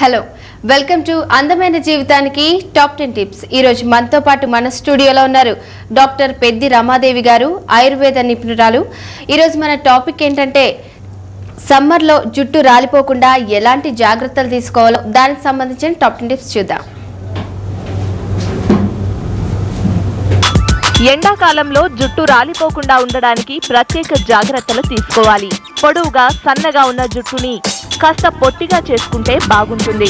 Hello welcome to అందమైన జీవితానికి top ten tips ఈ రోజు మనతో పాటు మన స్టూడియోలో ఉన్నారు డాక్టర్ పెద్ది రమాదేవి గారు ఆయుర్వేద నిపుణురాలు ఈ రోజు మన టాపిక్ ఏంటంటే సమ్మర్లో జుట్టు రాలిపోకుండా ఎలాంటి జాగ్రత్తలు తీసుకోవాలో దానికి సంబంధించిన టాప్ టెన్ టిప్స్ చూద్దాం ఎండాకాలంలో జుట్టు రాలిపోకుండా ఉండడానికి ప్రత్యేక జాగ్రత్తలు తీసుకోవాలి పొడవుగా సన్నగా ఉన్న జుట్టుని కాస్త పొట్టిగా చేసుకుంటే బాగుంటుంది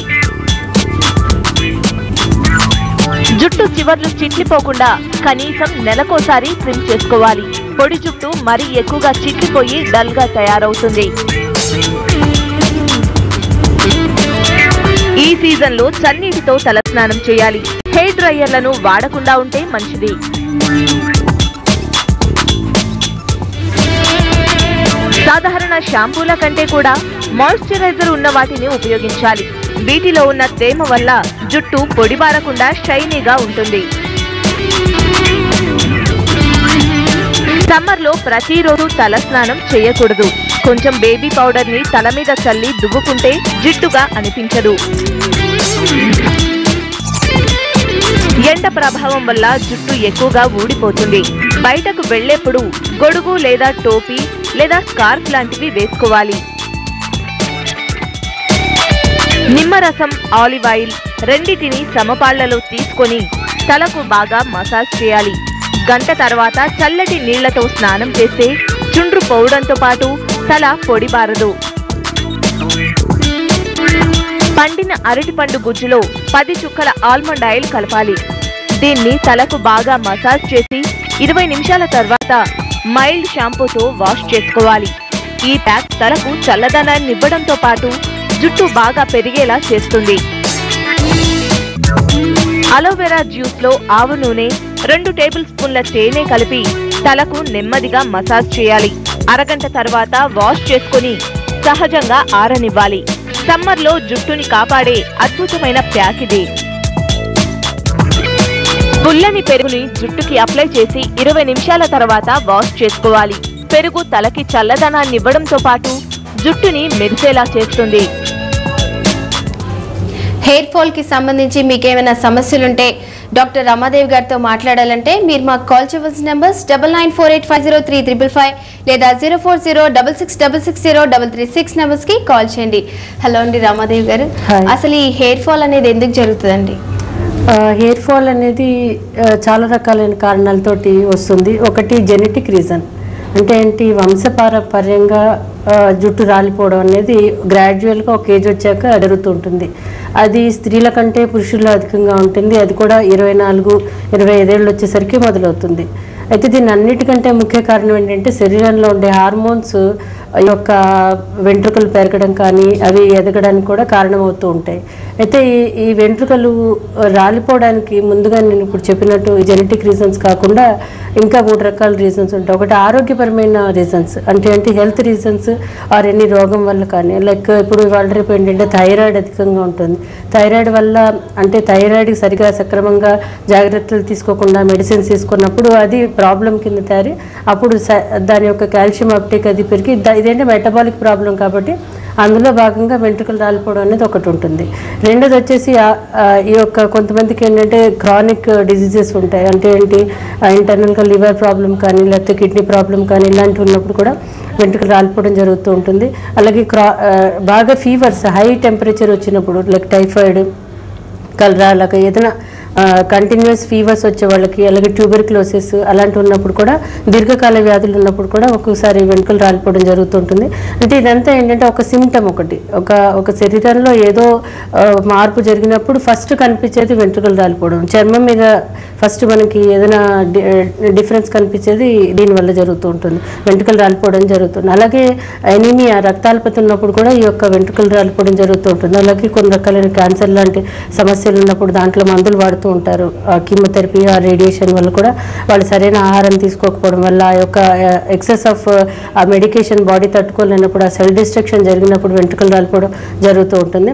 జుట్టు చివర్లు చిట్లిపోకుండా కనీసం నెలకోసారి ట్రిమ్ చేసుకోవాలి పొడి జుట్టు మరీ ఎక్కువగా చిట్లిపోయి డల్ గా తయారవుతుంది ఈ సీజన్ లో చన్నీటితో తలస్నానం చేయాలి హెయిర్ డ్రైయర్లను వాడకుండా ఉంటే మంచిది సాధారణ షాంపూల కంటే కూడా మాయిశ్చరైజర్ ఉన్న వాటిని ఉపయోగించాలి వీటిలో ఉన్న తేమ వల్ల జుట్టు పొడిబారకుండా షైనీగా ఉంటుంది సమ్మర్ లో ప్రతిరోజు తల స్నానం చేయకూడదు కొంచెం బేబీ పౌడర్ ని తల మీద చల్లి దువ్వుకుంటే జిడ్డుగా అనిపించదు ఎండ ప్రభావం వల్ల జుట్టు ఎక్కువగా ఊడిపోతుంది బయటకు వెళ్లేప్పుడు గొడుగు లేదా టోపీ లేదా స్కార్ఫ్ లాంటివి వేసుకోవాలి నిమ్మరసం ఆలివ్ ఆయిల్ రెండిటిని సమపాళ్లలో తీసుకొని తలకు బాగా మసాజ్ చేయాలి గంట తర్వాత చల్లటి నీళ్లతో స్నానం చేస్తే చుండ్రు పోవడంతో పాటు తల పొడిబారదు పండిన అరటిపండు గుజ్జులో పది చుక్కల ఆల్మండ్ ఆయిల్ కలపాలి దీన్ని తలకు బాగా మసాజ్ చేసి ఇరవై నిమిషాల తర్వాత మైల్డ్ షాంపూతో వాష్ చేసుకోవాలి ఈ ప్యాక్ తలకు చల్లదనాన్ని ఇవ్వడంతో పాటు జుట్టు బాగా పెరిగేలా చేస్తుంది అలోవెరా జ్యూస్ లో ఆవు నూనె రెండు టేబుల్ స్పూన్ల తేనె కలిపి తలకు నెమ్మదిగా మసాజ్ చేయాలి అరగంట తర్వాత వాష్ చేసుకొని సహజంగా ఆరనివ్వాలి సమ్మర్ లో జుట్టుని కాపాడే అద్భుతమైన ప్యాక్ ఇది పుల్లని పెరుగుని జుట్టుకి అప్లై చేసి ఇరవై నిమిషాల తర్వాత వాష్ చేసుకోవాలి పెరుగు తలకి చల్లదనాన్ని ఇవ్వడంతో పాటు జుట్టుని మెరిసేలా చేస్తుంది హెయిర్ ఫాల్ కి సంబంధించి మీకు ఏమైనా సమస్యలుంటే డాక్టర్ రమాదేవి గారితో మాట్లాడాలంటే మీరు మాకు కాల్ చేయవలసిన numbers double nine four eight five zero three triple five లేదా zero four zero double six double six zero double three six numbers కి కాల్ చేయండి హలో అండి రమాదేవి గారు Hi. అసలు ఈ హెయిర్ ఫాల్ అనేది ఎందుకు జరుగుతుందండి హెయిర్ ఫాల్ అనేది ఆ, చాలా రకాలైన కారణాలతోటి వస్తుంది ఒకటి జెనెటిక్ రీజన్ అంటే ఏంటి వంశపారపర్యంగా ఆ, జుట్టు రాలిపోవడం అనేది గ్రాడ్యువల్గా ఒక ఏజ్ వచ్చాక జరుగుతుంటుంది అది స్త్రీల కంటే పురుషుల్లో అధికంగా ఉంటుంది అది కూడా ఇరవై నాలుగు ఇరవై ఐదేళ్ళు వచ్చేసరికి మొదలవుతుంది అయితే దీని అన్నిటికంటే ముఖ్య కారణం ఏంటంటే శరీరంలో ఉండే హార్మోన్స్ యొక్క వెంట్రుకలు పెరగడం కానీ అవి ఎదగడానికి కూడా కారణమవుతూ ఉంటాయి అయితే ఈ ఈ వెంట్రుకలు రాలిపోవడానికి ముందుగా నేను ఇప్పుడు చెప్పినట్టు జెనెటిక్ రీజన్స్ కాకుండా ఇంకా మూడు రకాల రీజన్స్ ఉంటాయి ఒకటి ఆరోగ్యపరమైన రీజన్స్ అంటే అంటే హెల్త్ రీజన్స్ ఆర్ ఎన్ని రోగం వల్ల కానీ లైక్ ఇప్పుడు వాళ్ళ రేపు ఏంటంటే థైరాయిడ్ అధికంగా ఉంటుంది థైరాయిడ్ వల్ల అంటే థైరాయిడ్కి సరిగా సక్రమంగా జాగ్రత్తలు తీసుకోకుండా మెడిసిన్స్ తీసుకున్నప్పుడు అది ప్రాబ్లం కింద తయారీ అప్పుడు స- దాని యొక్క కాల్షియం అప్టేక్ అది పెరిగి ద- ఇదేంటే మెటబాలిక్ ప్రాబ్లం కాబట్టి అందులో భాగంగా వెంట్రుకలు రాలిపోవడం అనేది ఒకటి ఉంటుంది రెండోది వచ్చేసి ఆ- ఆ ఈ యొక్క కొంతమందికి ఏంటంటే క్రానిక్ డిజీజెస్ ఉంటాయి అంటే ఏంటి ఇంటర్నల్గా లివర్ ప్రాబ్లం కానీ లేకపోతే కిడ్నీ ప్రాబ్లం కానీ ఇలాంటివి ఉన్నప్పుడు కూడా వెంట్రుకలు రాలిపోవడం జరుగుతూ ఉంటుంది అలాగే క్రా ఆ, బాగా ఫీవర్స్ హై టెంపరేచర్ వచ్చినప్పుడు లైక్ టైఫాయిడ్ కలరా అలాగే ఏదైనా కంటిన్యూస్ ఫీవర్స్ వచ్చే వాళ్ళకి అలాగే ట్యూబర్క్లోసిస్ అలాంటివి ఉన్నప్పుడు కూడా దీర్ఘకాల వ్యాధులు ఉన్నప్పుడు కూడా ఒక్కొక్కసారి వెంట్రుకలు రాలిపోవడం జరుగుతుంటుంది అంటే ఇదంతా ఏంటంటే ఒక సిమ్టమ్ ఒకటి ఒక ఒక శరీరంలో ఏదో ఆ, మార్పు జరిగినప్పుడు ఫస్ట్ కనిపించేది వెంట్రుకలు రాలిపోవడం చర్మం మీద ఫస్ట్ మనకి ఏదైనా డిఫరెన్స్ కనిపించేది దీనివల్ల జరుగుతూ ఉంటుంది వెంట్రుకలు రాలిపోవడం జరుగుతుంది అలాగే ఎనీమియా రక్తాల్పత ఉన్నప్పుడు కూడా ఈ యొక్క వెంట్రుకలు రాలిపోవడం జరుగుతూ ఉంటుంది అలాగే కొన్ని రకాలైన క్యాన్సర్ లాంటి సమస్యలు ఉన్నప్పుడు దాంట్లో మందులు వాడుతూ ఉంటారు కీమోథెరపీ ఆ రేడియేషన్ వల్ల కూడా వాళ్ళు సరైన ఆహారం తీసుకోకపోవడం వల్ల ఆ యొక్క excess of uh medication body తట్టుకోలేనప్పుడు ఆ సెల్ డిస్ట్రక్షన్ జరిగినప్పుడు వెంట్రుకలు రాలిపోవడం జరుగుతూ ఉంటుంది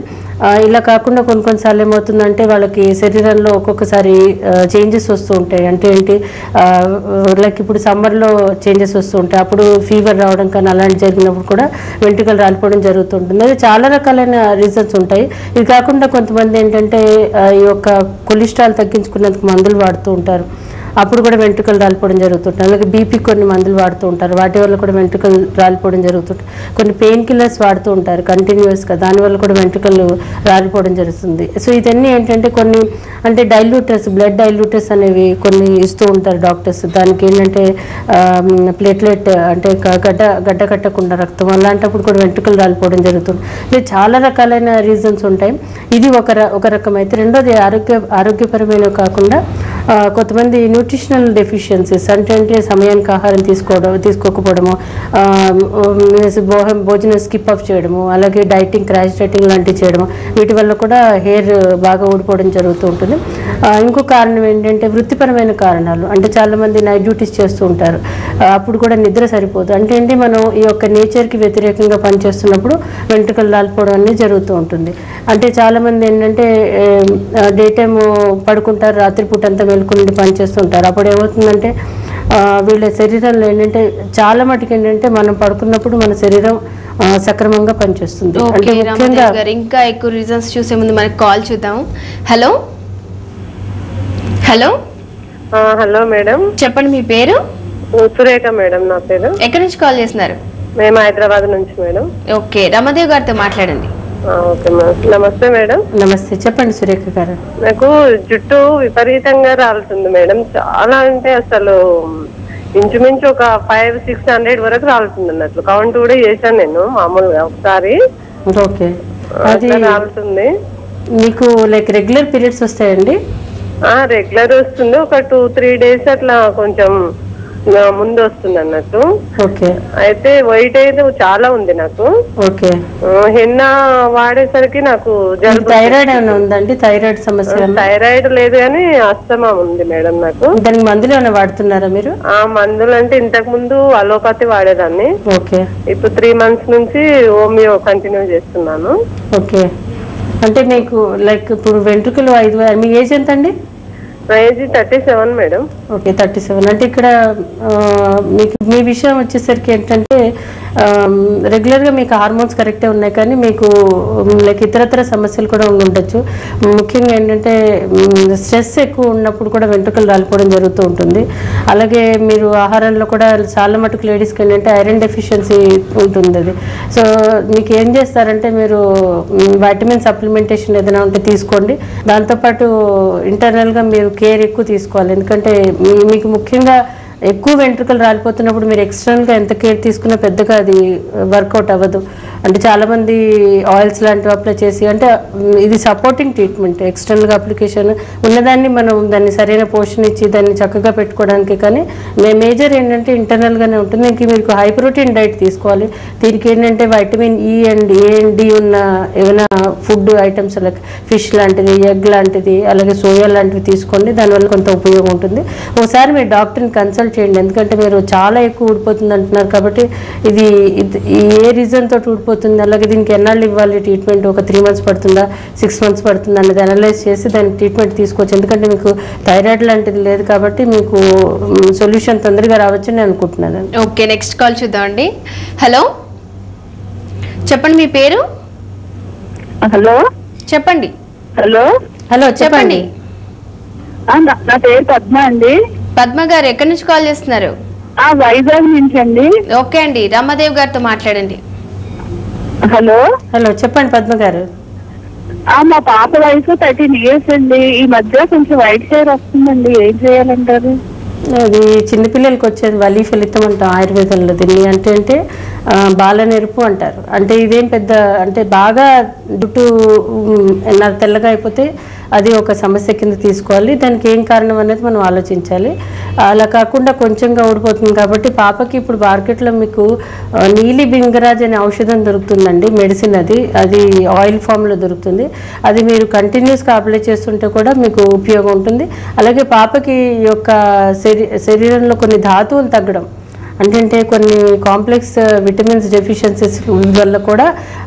ఆ, ఇలా కాకుండా కొన్ని కొన్నిసార్లు ఏమవుతుందంటే వాళ్ళకి శరీరంలో ఒక్కొక్కసారి చేంజెస్ వస్తూ ఉంటాయి అంటే ఏంటి లైక్ ఇప్పుడు సమ్మర్లో చేంజెస్ వస్తూ ఉంటాయి అప్పుడు ఫీవర్ రావడం కానీ అలాంటి జరిగినప్పుడు కూడా వెంట్రుకలు రాలిపోవడం జరుగుతుంటుంది అది చాలా రకాలైన రీజన్స్ ఉంటాయి ఇది కాకుండా కొంతమంది ఏంటంటే ఆ, ఈ యొక్క కొలెస్ట్రాల్ తగ్గించుకునేందుకు మందులు వాడుతూ ఉంటారు అప్పుడు కూడా వెంట్రుకలు రాలిపోవడం జరుగుతుంటుంది అలాగే బీపీ కొన్ని మందులు వాడుతూ ఉంటారు వాటి వల్ల కూడా వెంట్రుకలు రాలిపోవడం జరుగుతుంటుంది కొన్ని పెయిన్ కిల్లర్స్ వాడుతూ ఉంటారు కంటిన్యూస్గా దానివల్ల కూడా వెంట్రుకలు రాలిపోవడం జరుగుతుంది సో ఇవన్నీ ఏంటంటే కొన్ని అంటే డైల్యూటర్స్ బ్లడ్ డైల్యూటర్స్ అనేవి కొన్ని ఇస్తూ ఉంటారు డాక్టర్స్ దానికి ఏంటంటే ప్లేట్లెట్ అంటే గ- గడ్డ గడ్డ కట్టకుండా రక్తం అలాంటప్పుడు కూడా వెంట్రుకలు రాలిపోవడం జరుగుతుంది ఇది చాలా రకాలైన రీజన్స్ ఉంటాయి ఇది ఒక ర- ఒక రకం అయితే రెండోది ఆరోగ్య ఆరోగ్యపరమైన కాకుండా ఆ, కొంతమంది న్యూట్రిషనల్ డెఫిషియన్సీస్ అంటే అంటే సమయానికి ఆహారం తీసుకోవడం తీసుకోకపోవడము ఆ, ఉమ్, భోజనం భోజనం స్కిప్ ఆఫ్ చేయడము అలాగే డైటింగ్ క్రాష్ డైటింగ్ లాంటివి చేయడము వీటి వల్ల కూడా హెయిర్ బాగా ఊడిపోవడం జరుగుతూ ఉంటుంది ఆ, ఇంకో కారణం ఏంటంటే వృత్తిపరమైన కారణాలు అంటే చాలామంది నైట్ డ్యూటీస్ చేస్తూ ఉంటారు ఆ, అప్పుడు కూడా నిద్ర సరిపోదు అంటే ఏంటి మనం ఈ యొక్క నేచర్కి వ్యతిరేకంగా పనిచేస్తున్నప్పుడు వెంట్రుకలు రాలిపోవడం అనేది జరుగుతూ ఉంటుంది అంటే చాలామంది ఏంటంటే డే టైం పడుకుంటారు రాత్రిపూట అంతా మెలుకుని పని చేస్తుంటారు అప్పుడు ఏమవుతుందంటే ఆ, వీళ్ళ శరీరంలో ఏంటంటే చాలా మటుకు ఏంటంటే మనం పడుకున్నప్పుడు మన శరీరం ఆ, సక్రమంగా పనిచేస్తుంది ఓకే అంటే రామదేవ్ ముఖ్యంగా గారు ఇంకా ఎక్కువ రీజన్స్ చూసే ముందు మనకి కాల్ చూద్దాం హలో హలో ఆ, హలో మేడం చెప్పండి మీ పేరు సురేఖ మేడం నా పేరు ఎక్కడి నుంచి కాల్ చేస్తున్నారు మేము హైదరాబాద్ నుంచి మేడం ఓకే రమదేవ్ గారితో మాట్లాడండి ఆ, ఓకే మేడం నమస్తే మేడం నమస్తే చెప్పండి సురేఖ గారు నాకు జుట్టు విపరీతంగా రాలుతుంది మేడం చాలా అంటే అసలు ఇంచుమించు ఒక ఫైవ్ సిక్స్ హండ్రెడ్ వరకు రాలుతుంది అన్నట్లు కౌంట్ కూడా చేశాను నేను మామూలుగా ఒకసారి ఓకే అట్లా అది రాలుతుంది మీకు లైక్ రెగ్యులర్ పీరియడ్స్ వస్తాయండి ఆ రెగ్యులర్ వస్తుంది ఒక టూ త్రీ డేస్ అట్లా కొంచెం ఆ, ముందు వస్తుంది అన్నట్టు ఓకే అయితే వైట్ అయితే చాలా ఉంది నాకు ఓకే ఆ, హెన్నా వాడేసరికి నాకు జలుబు థైరాయిడ్ ఏమైనా ఉందండి థైరాయిడ్ సమస్య ఏమైనా? థైరాయిడ్ లేదు కానీ అస్తమా ఉంది మేడం నాకు దానికి మందులు ఏమైనా వాడుతున్నారా మీరు ఆ మందులు అంటే ఇంతకు ముందు అలోపతి వాడేదాన్ని ఓకే ఇప్పుడు త్రీ మంత్స్ నుంచి హోమియో కంటిన్యూ చేస్తున్నాను ఓకే అంటే మీకు లైక్ ఇప్పుడు వెంట్రుకలు ఐదు వే- మీ ఏజ్ ఎంత అండి నా age thirty seven madam okay thirty seven అంటే ఇక్కడ ఆ, మీకు మీ విషయం వచ్చేసరికి ఏంటంటే రెగ్యులర్గా మీకు హార్మోన్స్ కరెక్టే ఉన్నాయి కానీ మీకు లైక్ ఇతరత్ర సమస్యలు కూడా ఉండి ఉండొచ్చు ముఖ్యంగా ఏంటంటే స్ట్రెస్ ఎక్కువ ఉన్నప్పుడు కూడా వెంట్రుకలు రాలిపోవడం జరుగుతూ ఉంటుంది అలాగే మీరు ఆహారంలో కూడా చాలా మటుకు లేడీస్కి ఏంటంటే ఐరన్ డెఫిషియన్సీ ఉంటుంది అది సో మీకు ఏం చేస్తారంటే మీరు వైటమిన్ సప్లిమెంటేషన్ ఏదైనా ఉంటే తీసుకోండి దాంతోపాటు ఇంటర్నల్గా మీరు కేర్ ఎక్కువ తీసుకోవాలి ఎందుకంటే మీ- మీకు ముఖ్యంగా ఎక్కువ వెంట్రుకలు రాలిపోతున్నప్పుడు మీరు ఎక్స్టర్నల్గా ఎంత కేర్ తీసుకున్నా పెద్దగా అది వర్కౌట్ అవ్వదు అంటే చాలామంది ఆయిల్స్ లాంటివి అప్లై చేసి అంటే మ్, ఇది సపోర్టింగ్ ట్రీట్మెంట్ ఎక్స్టర్నల్గా అప్లికేషన్ ఉన్నదాన్ని మనం దాన్ని సరైన పోషణ ఇచ్చి దాన్ని చక్కగా పెట్టుకోవడానికి కానీ మే మేజర్ ఏంటంటే ఇంటర్నల్గానే ఉంటుంది ఇంక మీకు హై ప్రోటీన్ డైట్ తీసుకోవాలి దీనికి ఏంటంటే vitamin E and A and D ఉన్న ఏమైనా ఫుడ్ ఐటమ్స్ లైక్ ఫిష్ లాంటిది ఎగ్ లాంటిది అలాగే సోయా లాంటివి తీసుకోండి దానివల్ల కొంత ఉపయోగం ఉంటుంది ఒకసారి మీరు డాక్టర్ని కన్సల్ట్ చేయండి ఎందుకంటే మీరు చాలా ఎక్కువ ఊడిపోతుంది అంటున్నారు కాబట్టి ఇది ఇది- ఈ ఏ రీజన్ తోటి ఊడిపోతుంది అలాగే దీనికి ఎన్నాళ్ళు ఇవ్వాలి ట్రీట్మెంట్ ఒక త్రీ మంత్స్ పడుతుందా సిక్స్ మంత్స్ పడుతుందా అనేది అనలైజ్ చేసి దానికి ట్రీట్మెంట్ తీసుకోవచ్చు ఎందుకంటే మీకు థైరాయిడ్ లాంటిది లేదు కాబట్టి మీకు సొల్యూషన్ తొందరగా రావచ్చని నేను అనుకుంటున్నాను ఓకే నెక్స్ట్ కాల్ చూద్దామండి హలో చెప్పండి మీ పేరు హలో చెప్పండి హలో హలో చెప్పండి చెప్పండి ఆ, నా నా పేరు పద్మ అండి పద్మ గారు ఎక్కడి నుంచి కాల్ చేస్తున్నారు ఆ వైజాగ్ నుంచి అండి ఓకే అండి రమాదేవ్ గారితో మాట్లాడండి హలో హలో చెప్పండి పద్మ గారు ఆ మా పాప వయసు థర్టీన్ ఇయర్స్ అండి ఈ మధ్య కొంచెం వైట్ హెయిర్ వస్తుందండి ఏం చేయాలంటారు అది చిన్నపిల్లలకి వచ్చేది వలీ ఫలితం అంటాం ఆయుర్వేదంలో దీన్ని అంటే అంటే ఆ, బాలనెరుపు అంటారు అంటే ఇదేం పెద్ద అంటే బాగా జుట్టు ఉమ్, నా- తెల్లగా అయిపోతే అది ఒక సమస్య కింద తీసుకోవాలి దానికి ఏం కారణం అనేది మనం ఆలోచించాలి అలా కాకుండా కొంచెంగా ఊడిపోతుంది కాబట్టి పాపకి ఇప్పుడు మార్కెట్లో మీకు ఆ, నీలి బింగరాజ్ అనే ఔషధం దొరుకుతుందండి మెడిసిన్ అది అది ఆయిల్ ఫామ్లో దొరుకుతుంది అది మీరు కంటిన్యూస్గా అప్లై చేస్తుంటే కూడా మీకు ఉపయోగం ఉంటుంది అలాగే పాపకి ఈ యొక్క శరీ శరీరంలో కొన్ని ధాతువులు తగ్గడం అంటే అంటే కొన్ని కాంప్లెక్స్ విటమిన్స్ డెఫిషియన్సీస్ వల్ల కూడా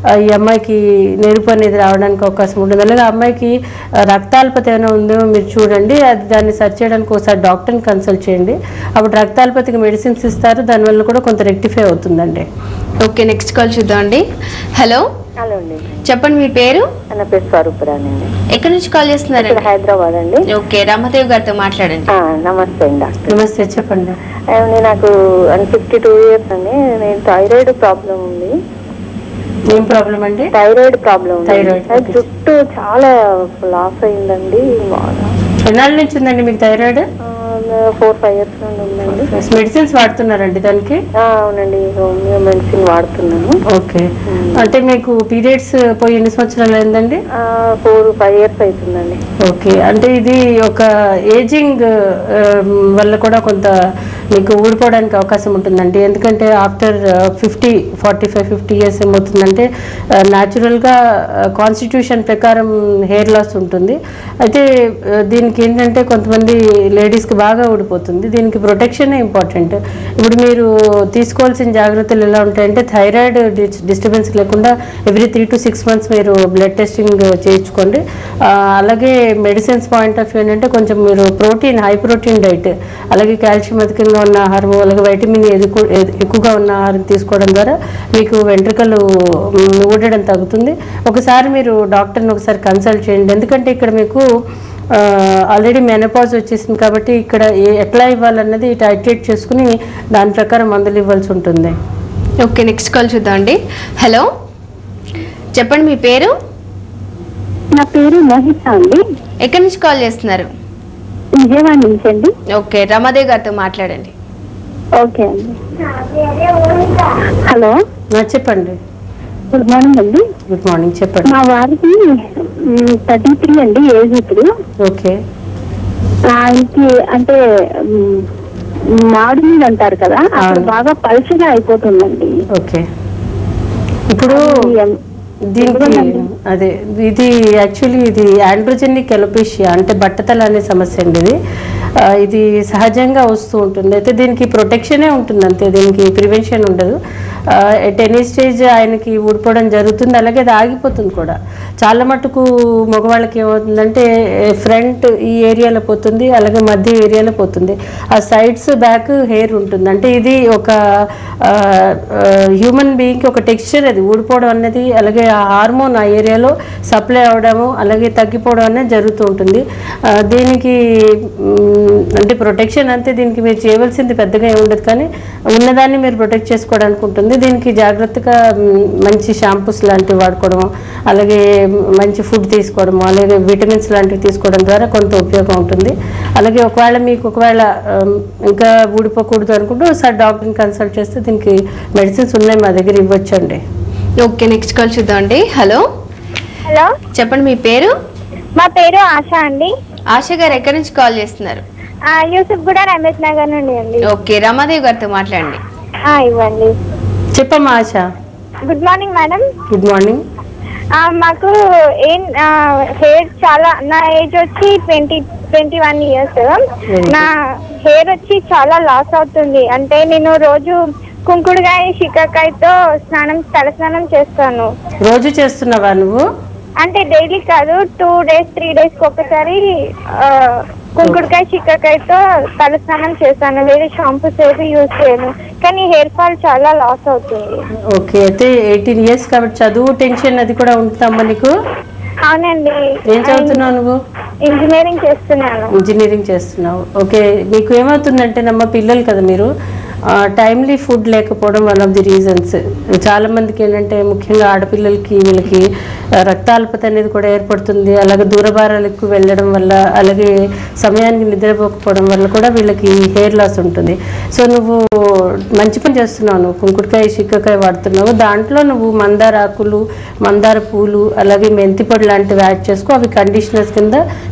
ఆ, ఈ అమ్మాయికి నెరుపు అనేది రావడానికి అవకాశం ఉంటుంది అలాగే ఆ అమ్మాయికి ఆ, రక్తాల్పత ఏమైనా ఉందో మీరు చూడండి అది దాన్ని సర్చ్ చేయడానికి ఒకసారి డాక్టర్ని కన్సల్ట్ చేయండి అప్పుడు రక్తాల్పతికి మెడిసిన్స్ ఇస్తారు దానివల్ల కూడా కొంత రెక్టిఫై అవుతుందండి ఓకే నెక్స్ట్ కాల్ చూద్దామండి హలో హలో అండి చెప్పండి మీ పేరు నా పేరు స్వరూపురాని అండి ఎక్కడి నుంచి కాల్ ఇక్కడ చేస్తున్నారండి హైదరాబాద్ అండి ఓకే రమాదేవి గారితో మాట్లాడండి ఆ, నమస్తే అండి డాక్టర్ నమస్తే చెప్పండి ఏమండి నాకు ఫిఫ్టీ టూ ఇయర్స్ అండి నేను థైరాయిడ్ ప్రాబ్లం ఉంది ఏం ప్రాబ్లం అండి థైరాయిడ్ ప్రాబ్లం ఉంది థైరాయిడ్, అది ఓకే. జుట్టు చాలా లాస్ అయిందండి ఎన్నాళ్ళ నుంచి ఉందండి మీకు థైరాయిడ్ ఫోర్ ఫైవ్ ఇయర్స్ నుండి ఉందండి మెడిసిన్స్ వాడుతున్నారండి దానికి ఆ, అవునండి హోమియో మెడిసిన్ వాడుతున్నాను ఓకే అంటే మీకు పీరియడ్స్ పోయి ఎన్ని సంవత్సరాలు అయిందండి ఫోర్ ఫైవ్ ఇయర్స్ అవుతుందండి ఓకే అంటే ఇది ఒక ఏజింగ్ వల్ల కూడా కొంత మీకు ఊడిపోవడానికి అవకాశం ఉంటుందండి ఎందుకంటే after fifty forty five fifty years ఏమవుతుందంటే న్యాచురల్గా కాన్స్టిట్యూషన్ ప్రకారం హెయిర్ లాస్ ఉంటుంది అయితే ఆ, దీనికి ఏంటంటే కొంతమంది లేడీస్కి బాగా ఊడిపోతుంది దీనికి ప్రొటెక్షనే ఇంపార్టెంట్ ఇప్పుడు మీరు తీసుకోవాల్సిన జాగ్రత్తలు ఎలా ఉంటాయంటే థైరాయిడ్ డిస్టర్బెన్స్ లేకుండా every three to six months మీరు బ్లడ్ టెస్టింగ్ చేయించుకోండి ఆ, అలాగే మెడిసిన్స్ పాయింట్ ఆఫ్ వ్యూ ఏంటంటే కొంచెం మీరు ప్రోటీన్ హై ప్రోటీన్ డైట్ అలాగే కాల్షియం అధికంగా ఉన్న ఆహారం అలాగే వైటమిన్ ఎక్కు- ఎక్కువగా ఉన్న ఆహారం తీసుకోవడం ద్వారా మీకు వెంట్రుకలు మ్, ఊడడం తగ్గుతుంది ఒకసారి మీరు డాక్టర్ని ఒకసారి కన్సల్ట్ చేయండి ఎందుకంటే ఇక్కడ మీకు ఆల్రెడీ మెనపాజ్ వచ్చేసింది కాబట్టి ఇక్కడ ఏ- ఎట్లా ఇవ్వాలన్నది టైట్రేట్ చేసుకుని దాని ప్రకారం మందులు ఇవ్వాల్సి ఉంటుంది ఓకే నెక్స్ట్ కాల్ చూద్దామండి హలో చెప్పండి మీ పేరు నా పేరు మోహిత అండి ఎక్కడి నుంచి కాల్ చేస్తున్నారు విజయవాడ నుంచి అండి ఓకే రమాదేవి గారితో మాట్లాడండి ఓకే అండి హలో ఆ, చెప్పండి గుడ్ మార్నింగ్ అండి గుడ్ మార్నింగ్ చెప్పండి మా వారికి థర్టీ త్రీ అండి ఏజ్ ఇప్పుడు ఓకే ఆయనకి అంటే మ్, మాడు మీద అంటారు కదా అక్కడ అవును. బాగా పలుచగా అయిపోతుందండి ఓకే ఇప్పుడు ఎం- దీనికి అదే ఇది యాక్చువల్లీ ఇది ఆండ్రోజెనిక్ ఎలోపేషియా అంటే బట్టతల అనే సమస్య అండి ఇది ఆ, ఇది సహజంగా వస్తూ ఉంటుంది అయితే దీనికి ప్రొటెక్షనే ఉంటుంది అంతే దీనికి ప్రివెన్షన్ ఉండదు ఎట్ ఎనీ స్టేజ్ ఆయనకి ఊడిపోవడం జరుగుతుంది అలాగే అది ఆగిపోతుంది కూడా చాలా మటుకు మగవాళ్ళకి ఏమవుతుందంటే ఫ్రంట్ ఈ ఏరియాలో పోతుంది అలాగే మధ్య ఏరియాలో పోతుంది ఆ సైడ్స్ బ్యాక్ హెయిర్ ఉంటుంది అంటే ఇది ఒక హ్యూమన్ బీయింగ్కి ఒక టెక్స్చర్ అది ఊడిపోవడం అనేది అలాగే ఆ హార్మోన్ ఆ ఏరియాలో సప్లై అవడము అలాగే తగ్గిపోవడం అనేది జరుగుతూ ఉంటుంది ఆ, దీనికి మ్, అంటే ప్రొటెక్షన్ అంతే దీనికి మీరు చేయవలసింది పెద్దగా ఏమి ఉండదు కానీ ఉన్నదాన్ని మీరు ప్రొటెక్ట్ చేసుకోవడానికి ఉంటుంది దీనికి జాగ్రత్తగా మ్, మంచి షాంపూస్ లాంటివి వాడుకోవడం అలాగే మంచి ఫుడ్ తీసుకోవడం అలాగే విటమిన్స్ లాంటివి తీసుకోవడం ద్వారా కొంత ఉపయోగం ఉంటుంది అలాగే ఒకవేళ మీకు ఒకవేళ ఆమ్, ఇంకా ఊడిపోకూడదు అనుకుంటే ఒకసారి డాక్టర్ని కన్సల్ట్ చేస్తే దీనికి మెడిసిన్స్ ఉన్నాయి మా దగ్గర ఇవ్వచ్చండి ఓకే నెక్స్ట్ కాల్ చూద్దామండి హలో హలో చెప్పండి మీ పేరు మా పేరు ఆశ అండి ఆశ గారు ఎక్కడి నుంచి కాల్ చేస్తున్నారు ఆ, యూసుఫ్ కూడా రమేష్ నగర్ నుండి అండి ఓకే రమాదేవి గారితో మాట్లాడండి ఆ, ఇవ్వండి చెప్పమ్మా Asha good morning madam good morning ఆ, మాకు ఏం హెయిర్ చాలా నా ఏజ్ వచ్చి ట్వంటీ ట్వంటీ వన్ ఇయర్స్ నా హెయిర్ వచ్చి చాలా లాస్ అవుతుంది అంటే నేను రోజు కుంకుడుకాయ శికాకాయతో స్నానం తల స్నానం చేస్తాను రోజు చేస్తున్నావా నువ్వు అంటే డైలీ కాదు టూ డేస్ త్రీ డేస్ ఒకసారి ఆ, కుంకుడుకాయ చిక్కకాయతో తల స్నానం చేస్తాను వేరే షాంపూస్ ఏవి యూజ్ చేయను కానీ హెయిర్ ఫాల్ చాలా లాస్ అవుతుంది ఓకే అయితే ఎయిటీన్ ఇయర్స్ కాబట్టి చదువు టెన్షన్ అది కూడా ఉంటుందమ్మా నీకు అవునండి ఏం చదువుతున్నావు నువ్వు ఇంజనీరింగ్ చేస్తున్నాను ఇంజనీరింగ్ చేస్తున్నావు ఓకే మీకు ఏమవుతుందంటే నమ్మ పిల్లలు కదా మీరు టైమ్లీ ఫుడ్ లేకపోవడం వన్ ఆఫ్ ది రీజన్స్ చాలా మందికి ఏంటంటే ముఖ్యంగా ఆడపిల్లలకి వీళ్ళకి ఆ, రక్తాల్పత అనేది కూడా ఏర్పడుతుంది అలాగే దూరభారాలు ఎక్కువ వెళ్ళడం వల్ల అలాగే సమయానికి నిద్రపోకపోవడం వల్ల కూడా వీళ్ళకి హెయిర్ లాస్ ఉంటుంది సో నువ్వు మంచి పని చేస్తున్నావు నువ్వు కుంకుడుకాయ చిక్కకాయ వాడుతున్నావు దాంట్లో నువ్వు మందార ఆకులు మందార పూలు అలాగే మెంతి పొడి లాంటివి యాడ్ చేసుకో అవి కండిషనర్స్ కింద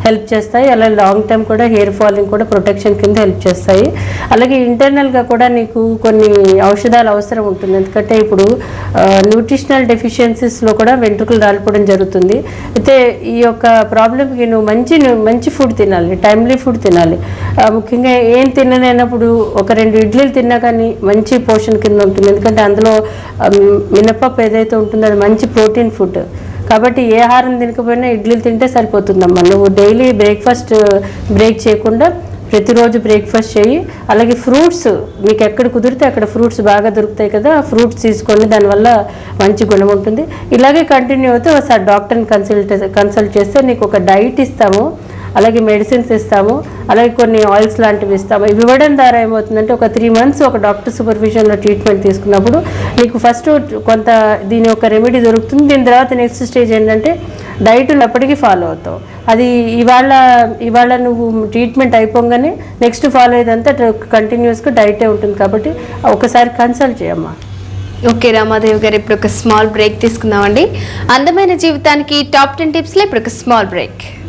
హెల్ప్ చేస్తాయి అలాగే లాంగ్ టర్మ్ కూడా హెయిర్ ఫాలింగ్ కూడా ప్రొటెక్షన్ కింద హెల్ప్ చేస్తాయి అలాగే ఇంటర్నల్గా కూడా నీకు కొన్ని ఔషధాలు అవసరం ఉంటుంది ఎందుకంటే ఇప్పుడు న్యూట్రిషనల్ డెఫిషియన్సీస్లో కూడా వెంట్రుకలు రాలిపోవడం జరుగుతుంది అయితే ఈ యొక్క ప్రాబ్లమ్కి నువ్వు మంచి మంచి ఫుడ్ తినాలి టైమ్లీ ఫుడ్ తినాలి ఆ, ముఖ్యంగా ఏం తినలేనప్పుడు ఒక రెండు ఇడ్లీలు తిన్నా కానీ మంచి పోషణ కింద ఉంటుంది ఎందుకంటే అందులో ఆ, మినపప్పు ఏదైతే ఉంటుందో అది మంచి ప్రోటీన్ ఫుడ్ కాబట్టి ఏ ఆహారం తినకపోయినా ఇడ్లీలు తింటే సరిపోతుందమ్మా నువ్వు డైలీ బ్రేక్ఫాస్ట్ బ్రేక్ చేయకుండా ప్రతిరోజు బ్రేక్ఫాస్ట్ చేయి అలాగే ఫ్రూట్స్ మీకు ఎక్కడ కుదిరితే అక్కడ ఫ్రూట్స్ బాగా దొరుకుతాయి కదా ఆ ఫ్రూట్స్ తీసుకోండి దానివల్ల మంచి గుణం ఉంటుంది ఇలాగే కంటిన్యూ అవుతే ఒకసారి డాక్టర్ని కన్సల్ట్ కన్సల్ట్ చేస్తే నీకు ఒక డైట్ ఇస్తాము అలాగే మెడిసిన్స్ ఇస్తాము అలాగే కొన్ని ఆయిల్స్ లాంటివి ఇస్తాము ఇవి ఇవ్వడం ద్వారా ఏమవుతుందంటే ఒక త్రీ మంత్స్ ఒక డాక్టర్ సూపర్విజన్లో ట్రీట్మెంట్ తీసుకున్నప్పుడు నీకు ఫస్ట్ కొంత దీని యొక్క రెమెడీ దొరుకుతుంది దీని తర్వాత నెక్స్ట్ స్టేజ్ ఏంటంటే డైట్ ఎప్పటికీ ఫాలో అవుతావు అది ఇవాళ ఇవాళ నువ్వు ట్రీట్మెంట్ అయిపోగానే నెక్స్ట్ ఫాలో అయ్యేదంతా కంటిన్యూస్గా డైటే ఉంటుంది కాబట్టి ఒకసారి కన్సల్ట్ చేయమ్మా ఓకే రామాదేవి గారు ఇప్పుడు ఒక స్మాల్ బ్రేక్ తీసుకుందామండి అందమైన జీవితానికి టాప్ టెన్ టిప్స్లో ఇప్పుడు ఒక స్మాల్ బ్రేక్